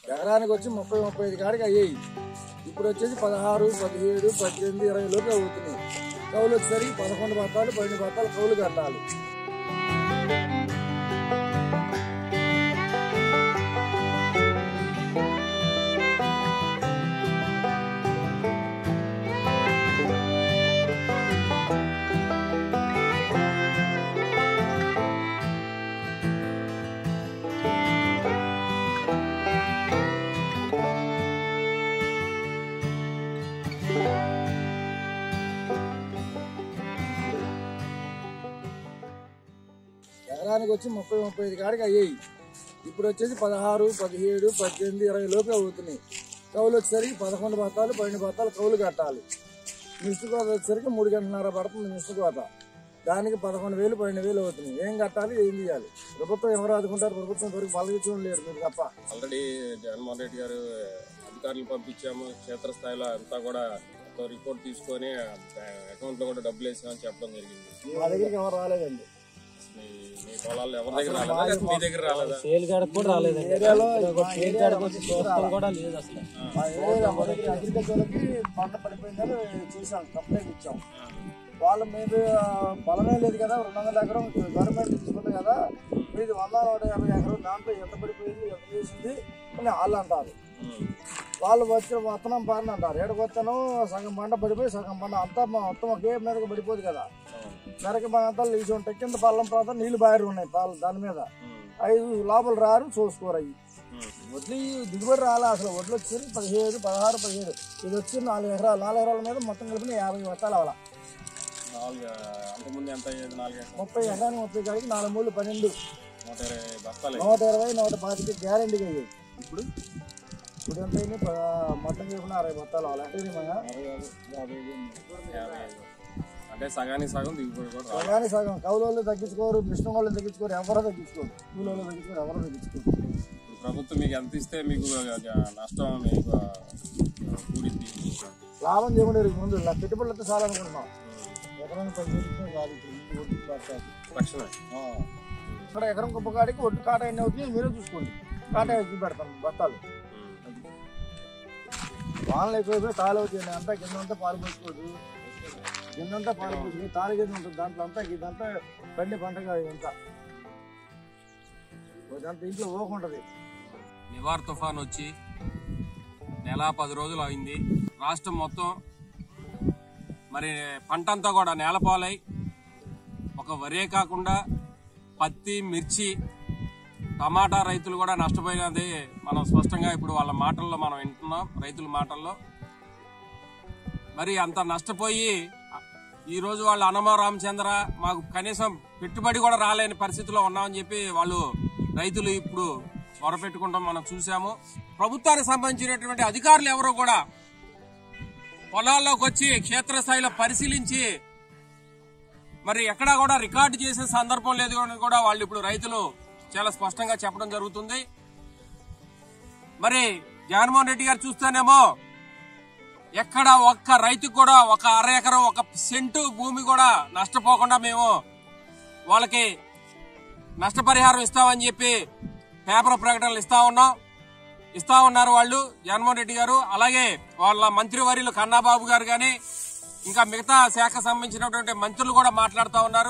ఎకరానికి వచ్చి ముప్పై ముప్పై ఐదు కాడికి అయ్యాయి ఇప్పుడు వచ్చేసి పదహారు పదిహేడు పద్దెనిమిది ఇరవై లోపు అవుతున్నాయి కౌలు వచ్చేసరికి పదకొండు బత్తాలు పన్నెండు బత్తాలు కౌలు కట్టాలి ఎకరానికి వచ్చి ముప్పై ముప్పై ఐదు కాడికి అయ్యాయి ఇప్పుడు వచ్చేసి పదహారు పదిహేడు పద్దెనిమిది ఇరవై లోపు అవుతున్నాయి కౌలు వచ్చేసరికి పదకొండు బత్తాలు పన్నెండు బత్తాలు కౌలు కట్టాలి మిస్టు కోత వచ్చేసరికి మూడు గంటన్నర పడుతుంది మిస్టు కోత దానికి పదకొండు వేలు పన్నెండు వేలు అవుతున్నాయి ఏం కట్టాలి ఏం చేయాలి ప్రభుత్వం ఎవరు ఆదుకుంటారు ప్రభుత్వం వరకు పలకించడం లేరు మీరు తప్ప ఆల్రెడీ జగన్మోహన్ రెడ్డి గారు అధికారులు పంపించాము క్షేత్రస్థాయిలో అంతా కూడా ఒక రిపోర్ట్ తీసుకొని అకౌంట్ లో కూడా డబ్బులు వేసామని చెప్పడం జరిగింది మా దగ్గరికి ఎవరు రాలేదండి మీ మీ పొలాల్లో ఎవరి దగ్గర రాలేదా లేకపోతే మీ దగ్గర రాలేదా సేల్ కాడకు కూడా రాలేదండి ఏరియాలో సేల్ కాడకు వచ్చి చూస్తాం కూడా లేదు అసలు మా ఏరియాలో మా దగ్గర అగ్రికల్చర్కి పంట పడిపోయిందని చూసాం కంప్లైంట్ ఇచ్చాం వాళ్ళ మీద బలమే లేదు కదా రెండు వందల ఎకరం గవర్నమెంట్ తీసుకుంది కదా మీది వంద నూట యాభై ఎకరం దాంట్లో ఎంత పడిపోయింది ఎంత చేసింది అని వాళ్ళు అంటారు ఉమ్. వాళ్ళు వచ్చి వత్తనం పారని అంటారు ఏడకు వత్తనం సగం పంట పడిపోయి సగం పంట అంతా మా మొత్తం ఒకే మీదకి పడిపోదు కదా మెరక ప్రాంతాలు లీజు ఉంటాయి కింద పల్లం ప్రాంతం నీళ్లు బారి ఉన్నాయి పాలు దాని మీద ఉమ్. ఐదు లోపల రారు చూసుకోరు అవి ఉమ్. వడ్లు దిగుబడి రాలే అసలు వడ్లు వచ్చి పదిహేడు పదహారు పదిహేడు ఇది వచ్చి నాలుగు ఎకరాలు నాలుగు ఎకరాల మీద మొత్తం కలిపిన యాభై బత్తాలు అవ్వాలి నాలుగు అంతకుముందు ఎంత అయ్యేది నాలుగు ఎకరాలు? ముప్పై ఎకరానికి ముప్పై కాడికి నాలుగు మూడు పన్నెండు నూట ఇరవై బస్తాలు నూట ఇరవై నూట పాతికి గ్యారెంటీగా అయ్యాయి ఇప్పుడు ఇప్పుడు ఎంత అయింది ప- మొత్తం కలిపిన అరవై బత్తాలు అవ్వాలి అంటే యాభై యాభై ఐదు. అంటే సగానికి సగం దిగుబడి కూడా రాలేదు. సగానికి సగం కౌలు తగ్గించుకోరు మిషన్ వాళ్ళు తగ్గించుకోరు ఎవరో తగ్గించుకోరు కూలోళ్ళు తగ్గించుకోరు ఎవరో తగ్గించుకోరు ఇప్పుడు ప్రభుత్వం మీకు ఎంత ఇస్తే మీకు ఆ, నష్టం మీకు ఆ, కూడిద్ది లాభం చేయకుండా ముందు ఇలా పెట్టుబడులు అయితే చాలా అనుకుంటున్నాం ఎకరానికి పది వేలు కాదు ఇప్పుడు ముందు ఒడ్డు పడతాది. తక్షణమే ఆ. ఇక్కడ ఎకరం కుప్ప కాడికి ఒడ్డు కాట ఎన్ని అవుతుంది మీరే చూసుకోండి కాట ఎక్కి పెడతాం బత్తాలు ఉమ్. వానలు ఎక్కువైపోయి తాళి అవుతుంది అంతా కింద అంతా పాలు పోసుకోదు కిందంతా పాలు పోసుకుని తాళి కింద ఉంటుంది దాంట్లో అంతా ఇదంతా బండి పంటగా ఇదంతా ఇదంతా ఇంట్లో పోకుంటది నివార్ తుఫాన్ వచ్చి నెల పది రోజులు అయింది రాష్ట్రం మొత్తం మరి పంట అంతా కూడా నేలపాలై ఒక వరే కాకుండా పత్తి మిర్చి టమాటా రైతులు కూడా నష్టపోయినది మనం స్పష్టంగా ఇప్పుడు వాళ్ళ మాటల్లో మనం వింటున్నాం రైతుల మాటల్లో మరి అంత నష్టపోయి ఈ రోజు వాళ్ళు అనమ రామచంద్ర మాకు కనీసం పెట్టుబడి కూడా రాలేని పరిస్థితిలో ఉన్నామని చెప్పి వాళ్ళు రైతులు ఇప్పుడు మొరపెట్టుకుంటాం మనం చూసాము ప్రభుత్వానికి సంబంధించినటువంటి అధికారులు ఎవరు కూడా పొలాల్లోకి వచ్చి క్షేత్రస్థాయిలో పరిశీలించి మరి ఎక్కడా కూడా రికార్డు చేసే సందర్భం లేదు అని కూడా వాళ్ళు ఇప్పుడు రైతులు చాలా స్పష్టంగా చెప్పడం జరుగుతుంది మరి జగన్మోహన్ రెడ్డి గారు చూస్తేనేమో ఎక్కడ ఒక్క రైతుకు కూడా ఒక అర ఎకరం ఒక సెంటు భూమి కూడా నష్టపోకుండా మేము వాళ్ళకి నష్టపరిహారం ఇస్తామని చెప్పి పేపర్ ప్రకటనలు ఇస్తా ఉన్నాం ఇస్తా ఉన్నారు వాళ్ళు జగన్మోహన్ రెడ్డి గారు అలాగే వాళ్ళ మంత్రివర్యులు కన్నాబాబు గారు గాని ఇంకా మిగతా శాఖ సంబంధించినటువంటి మంత్రులు కూడా మాట్లాడుతూ ఉన్నారు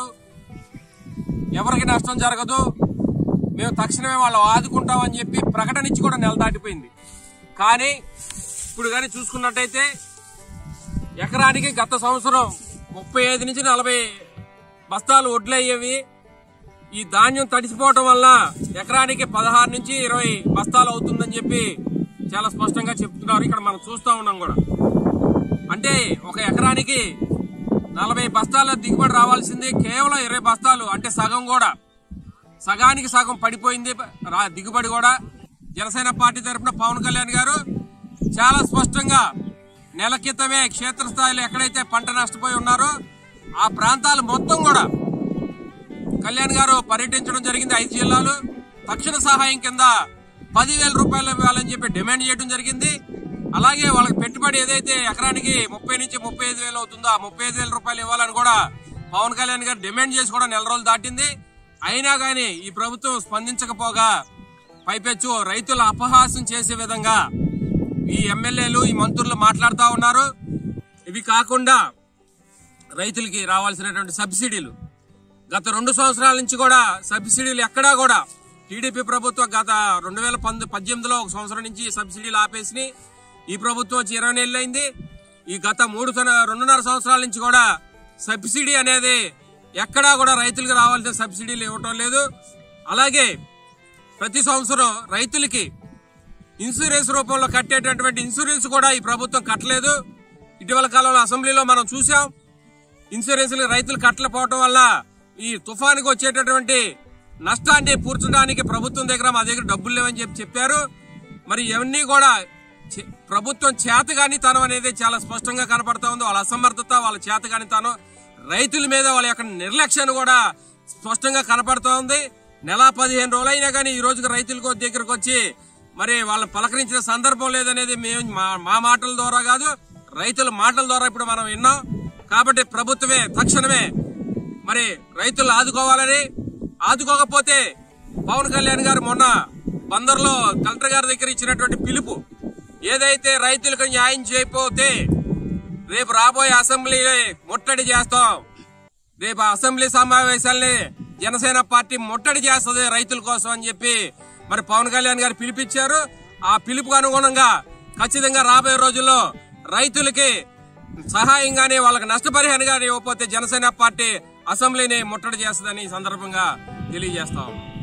ఎవరికి నష్టం జరగదు మేము తక్షణమే వాళ్ళు ఆదుకుంటామని చెప్పి ప్రకటన ఇచ్చి కూడా నెల దాటిపోయింది కానీ ఇప్పుడు కానీ చూసుకున్నట్టయితే ఎకరానికి గత సంవత్సరం ముప్పై ఐదు నుంచి నలభై బస్తాలు వడ్లయ్యేవి ఈ ధాన్యం తడిసిపోవటం వల్ల ఎకరానికి పదహారు నుంచి ఇరవై బస్తాలు అవుతుందని చెప్పి చాలా స్పష్టంగా చెప్తున్నారు ఇక్కడ మనం చూస్తా ఉన్నాం కూడా అంటే ఒక ఎకరానికి నలభై బస్తాల దిగుబడి రావాల్సింది కేవలం ఇరవై బస్తాలు అంటే సగం కూడా సగానికి సగం పడిపోయింది రా- దిగుబడి కూడా జనసేన పార్టీ తరఫున పవన్ కళ్యాణ్ గారు చాలా స్పష్టంగా నెల క్రితమే క్షేత్రస్థాయిలో ఎక్కడైతే పంట నష్టపోయి ఉన్నారో ఆ ప్రాంతాలు మొత్తం కూడా కళ్యాణ్ గారు పర్యటించడం జరిగింది ఐదు జిల్లాలు తక్షణ సహాయం కింద పదివేల రూపాయలు ఇవ్వాలని చెప్పి డిమాండ్ చేయడం జరిగింది అలాగే వాళ్ళకి పెట్టుబడి ఏదైతే ఎకరానికి ముప్పై నుంచి ముప్పై ఐదు వేలు అవుతుందో ఆ ముప్పై ఐదు వేల రూపాయలు ఇవ్వాలని కూడా పవన్ కళ్యాణ్ గారు డిమాండ్ చేసి కూడా నెల రోజులు దాటింది అయినా కానీ ఈ ప్రభుత్వం స్పందించకపోగా పైపెచ్చు రైతుల అపహాసం చేసే విధంగా ఈ ఎమ్మెల్యేలు ఈ మంత్రులు మాట్లాడుతూ ఉన్నారు ఇవి కాకుండా రైతులకి రావాల్సినటువంటి సబ్సిడీలు గత రెండు సంవత్సరాల నుంచి కూడా సబ్సిడీలు ఎక్కడా కూడా టీడీపీ ప్రభుత్వం గత రెండు వేల పంద పద్దెనిమిదిలో ఒక సంవత్సరం నుంచి సబ్సిడీలు ఆపేసి ఈ ప్రభుత్వం వచ్చి ఇరవై నెలలు అయింది ఈ గత మూడు సంవ- రెండున్నర సంవత్సరాల నుంచి కూడా సబ్సిడీ అనేది ఎక్కడా కూడా రైతులకు రావాల్సిన సబ్సిడీలు ఇవ్వటం లేదు అలాగే ప్రతి సంవత్సరం రైతులకి ఇన్సూరెన్స్ రూపంలో కట్టేటటువంటి ఇన్సూరెన్స్ కూడా ఈ ప్రభుత్వం కట్టలేదు ఇటీవల కాలంలో అసెంబ్లీలో మనం చూసాం ఇన్సూరెన్స్ రైతులు కట్టలేకపోవటం వల్ల ఈ తుఫానికి వచ్చేటటువంటి నష్టాన్ని పూడ్చడానికి ప్రభుత్వం దగ్గర మా దగ్గర డబ్బులు లేవని చెప్పి చెప్పారు మరి ఇవన్నీ కూడా చే- ప్రభుత్వం చేతగానితనం అనేది చాలా స్పష్టంగా కనపడతా ఉంది వాళ్ళ అసమర్థత వాళ్ళ చేతగానితనం రైతుల మీద వాళ్ళ యొక్క నిర్లక్ష్యాన్ని కూడా స్పష్టంగా కనపడతా ఉంది నెల పదిహేను రోజులైనా కానీ ఈ రోజుకి రైతులకు దగ్గరకు వచ్చి మరి వాళ్ళని పలకరించిన సందర్భం లేదనేది మేము మా- మా మాటల ద్వారా కాదు రైతుల మాటల ద్వారా ఇప్పుడు మనం విన్నాం కాబట్టి ప్రభుత్వమే తక్షణమే మరి రైతులు ఆదుకోవాలని ఆదుకోకపోతే పవన్ కళ్యాణ్ గారు మొన్న బందర్లో కలెక్టర్ గారి దగ్గర ఇచ్చినటువంటి పిలుపు ఏదైతే రైతులకు న్యాయం చేయకపోతే రేపు రాబోయే అసెంబ్లీ ముట్టడి చేస్తాం రేపు అసెంబ్లీ సమావేశాల్ని జనసేన పార్టీ ముట్టడి చేస్తుంది రైతుల కోసం అని చెప్పి మరి పవన్ కళ్యాణ్ గారు పిలిపించారు ఆ పిలుపుకు అనుగుణంగా ఖచ్చితంగా రాబోయే రోజుల్లో రైతులకి సహాయంగానే వాళ్ళకి నష్టపరిహారంగానే ఇవ్వకపోతే జనసేన పార్టీ అసెంబ్లీని ముట్టడి చేస్తుందని ఈ సందర్భంగా తెలియజేస్తాం